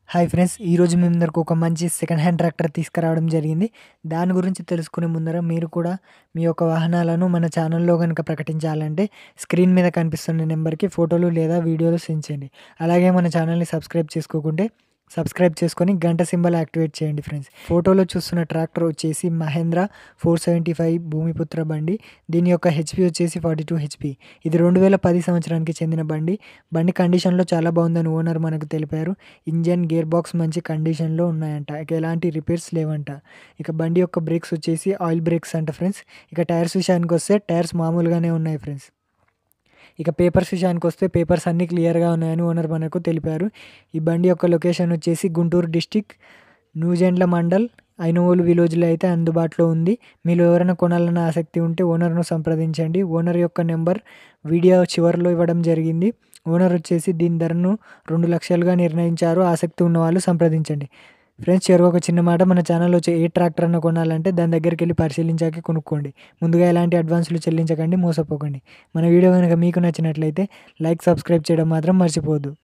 hi friends ఈరోజు మీ ముందరకు ఒక మంచి సెకండ్ హ్యాండ్ ట్రాక్టర్ తీసుకురావడం జరిగింది దాని గురించి తెలుసుకునే ముందర మీరు కూడా మీ యొక్క వాహనాలను మన ఛానల్లో కనుక ప్రకటించాలంటే స్క్రీన్ మీద కనిపిస్తున్న నెంబర్కి ఫోటోలు లేదా వీడియోలు సెండ్ చేయండి అలాగే మన ఛానల్ని సబ్స్క్రైబ్ చేసుకోకుంటే సబ్స్క్రైబ్ చేసుకొని గంట సింబల్ యాక్టివేట్ చేయండి ఫ్రెండ్స్ ఫోటోలో చూస్తున్న ట్రాక్టర్ వచ్చేసి Mahindra four seventy five Bhoomiputra బండి దీని యొక్క హెచ్పి వచ్చేసి ఫార్టీ టూ హెచ్పి ఇది రెండు వేల పది సంవత్సరానికి చెందిన బండి బండి కండిషన్లో చాలా బాగుందని ఓనర్ మనకు తెలిపారు ఇంజన్ గేర్ బాక్స్ మంచి కండిషన్లో ఉన్నాయంట ఇక ఎలాంటి రిపేర్స్ లేవంట ఇక బండి యొక్క బ్రేక్స్ వచ్చేసి ఆయిల్ బ్రేక్స్ అంట ఫ్రెండ్స్ ఇక టైర్స్ విషయానికి వస్తే టైర్స్ మామూలుగానే ఉన్నాయి ఫ్రెండ్స్ ఇక పేపర్స్ విషయానికి వస్తే పేపర్స్ అన్నీ క్లియర్గా ఉన్నాయని ఓనర్ మనకు తెలిపారు ఈ బండి యొక్క లొకేషన్ వచ్చేసి గుంటూరు డిస్టిక్ న్యూజెండ్ల మండల్ ఐనవోలు విలేజ్లో అయితే అందుబాటులో ఉంది మీరు ఎవరైనా కొనాలన్న ఆసక్తి ఉంటే ఓనర్ను సంప్రదించండి ఓనర్ యొక్క నెంబర్ వీడియో చివరిలో ఇవ్వడం జరిగింది ఓనర్ వచ్చేసి దీని ధరను రెండు లక్షలుగా నిర్ణయించారు ఆసక్తి ఉన్న వాళ్ళు సంప్రదించండి ఫ్రెండ్స్ చివరికి ఒక చిన్న మాట మన ఛానల్లో వచ్చే ఏ ట్రాక్టర్ అన్న కొనాలంటే దాని దగ్గరికి వెళ్ళి పరిశీలించాక కొనుక్కోండి ముందుగా ఎలాంటి అడ్వాన్స్లు చెల్లించకండి మోసపోకండి మన వీడియో కనుక మీకు నచ్చినట్లయితే లైక్ సబ్స్క్రైబ్ చేయడం మాత్రం మర్చిపోవద్దు